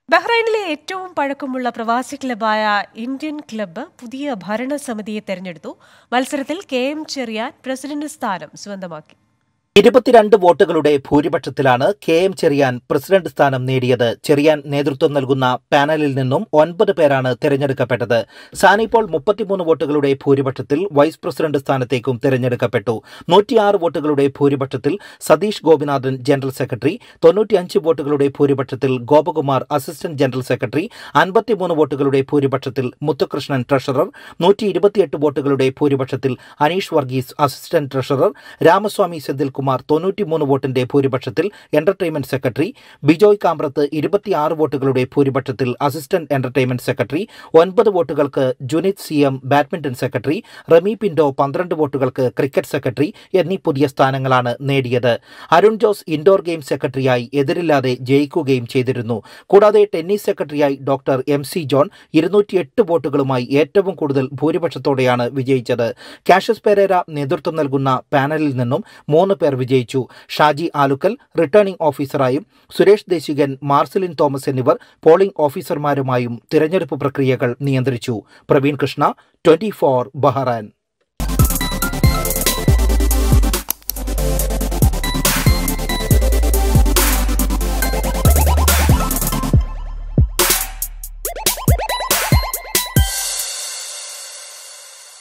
ബഹ്റൈനിലെ ഏറ്റവും പഴക്കമുള്ള പ്രവാസി ക്ലബായ ഇന്ത്യൻ ക്ലബ്ബ് പുതിയ ഭരണസമിതിയെ തെരഞ്ഞെടുത്തു മത്സരത്തിൽ കെ എം ചെറിയാൻ പ്രസിഡന്റ് സ്ഥാനം സ്വന്തമാക്കി ഇരുപത്തിരണ്ട് വോട്ടുകളുടെ ഭൂരിപക്ഷത്തിലാണ് കെ എം ചെറിയാൻ പ്രസിഡന്റ് സ്ഥാനം നേടിയത് ചെറിയാൻ നേതൃത്വം നൽകുന്ന പാനലിൽ നിന്നും ഒൻപത് പേരാണ് തിരഞ്ഞെടുക്കപ്പെട്ടത് സാനിപ്പോൾ മുപ്പത്തിമൂന്ന് വോട്ടുകളുടെ ഭൂരിപക്ഷത്തിൽ വൈസ് പ്രസിഡന്റ് സ്ഥാനത്തേക്കും തിരഞ്ഞെടുക്കപ്പെട്ടു നൂറ്റിയാറ് വോട്ടുകളുടെ ഭൂരിപക്ഷത്തിൽ സതീഷ് ഗോപിനാഥൻ ജനറൽ സെക്രട്ടറി തൊണ്ണൂറ്റിയഞ്ച് വോട്ടുകളുടെ ഭൂരിപക്ഷത്തിൽ ഗോപകുമാർ അസിസ്റ്റന്റ് ജനറൽ സെക്രട്ടറി അൻപത്തിമൂന്ന് വോട്ടുകളുടെ ഭൂരിപക്ഷത്തിൽ മുത്തുകൃഷ്ണൻ ട്രഷറർ നൂറ്റി ഇരുപത്തിയെട്ട് വോട്ടുകളുടെ ഭൂരിപക്ഷത്തിൽ അനീഷ് വർഗീസ് അസിസ്റ്റന്റ് ട്രഷറർ രാമസ്വാമി സെന്തിൽകുമാർ തൊണ്ണൂറ്റിമൂന്ന് വോട്ടിന്റെ ഭൂരിപക്ഷത്തിൽ എന്റർടൈൻമെന്റ് സെക്രട്ടറി ബിജോയ് കാമ്പ്രത്ത് ഇരുപത്തിയാറ് വോട്ടുകളുടെ ഭൂരിപക്ഷത്തിൽ അസിസ്റ്റന്റ് എന്റർടൈൻമെന്റ് സെക്രട്ടറി ഒൻപത് വോട്ടുകൾക്ക് Junith C M badminton secretary Remi Pinto പന്ത്രണ്ട് വോട്ടുകൾക്ക് ക്രിക്കറ്റ് സെക്രട്ടറി എന്നീ പുതിയ സ്ഥാനങ്ങളാണ് നേടിയത് അരുൺ ജോസ് ഇൻഡോർ ഗെയിം സെക്രട്ടറിയായി എതിരില്ലാതെ ജയിക്കുകയും ചെയ്തിരുന്നു കൂടാതെ ടെന്നീസ് സെക്രട്ടറിയായി ഡോക്ടർ എം സി ജോൺ ഇരുന്നൂറ്റിയെട്ട് വോട്ടുകളുമായി ഏറ്റവും കൂടുതൽ ഭൂരിപക്ഷത്തോടെയാണ് വിജയിച്ചത് കാഷ്യസ് പെരേര നേതൃത്വം നൽകുന്ന പാനലിൽ നിന്നും മൂന്ന് പേർ വിജയിച്ചു ഷാജി ആലുക്കൽ റിട്ടേണിംഗ് ഓഫീസറായും സുരേഷ് ദേശികൻ മാർസലിൻ തോമസ് എന്നിവർ പോളിംഗ് ഓഫീസർമാരുമായും തിരഞ്ഞെടുപ്പ് പ്രക്രിയകൾ നിയന്ത്രിച്ചു Praveen Krishna twenty four Bahrain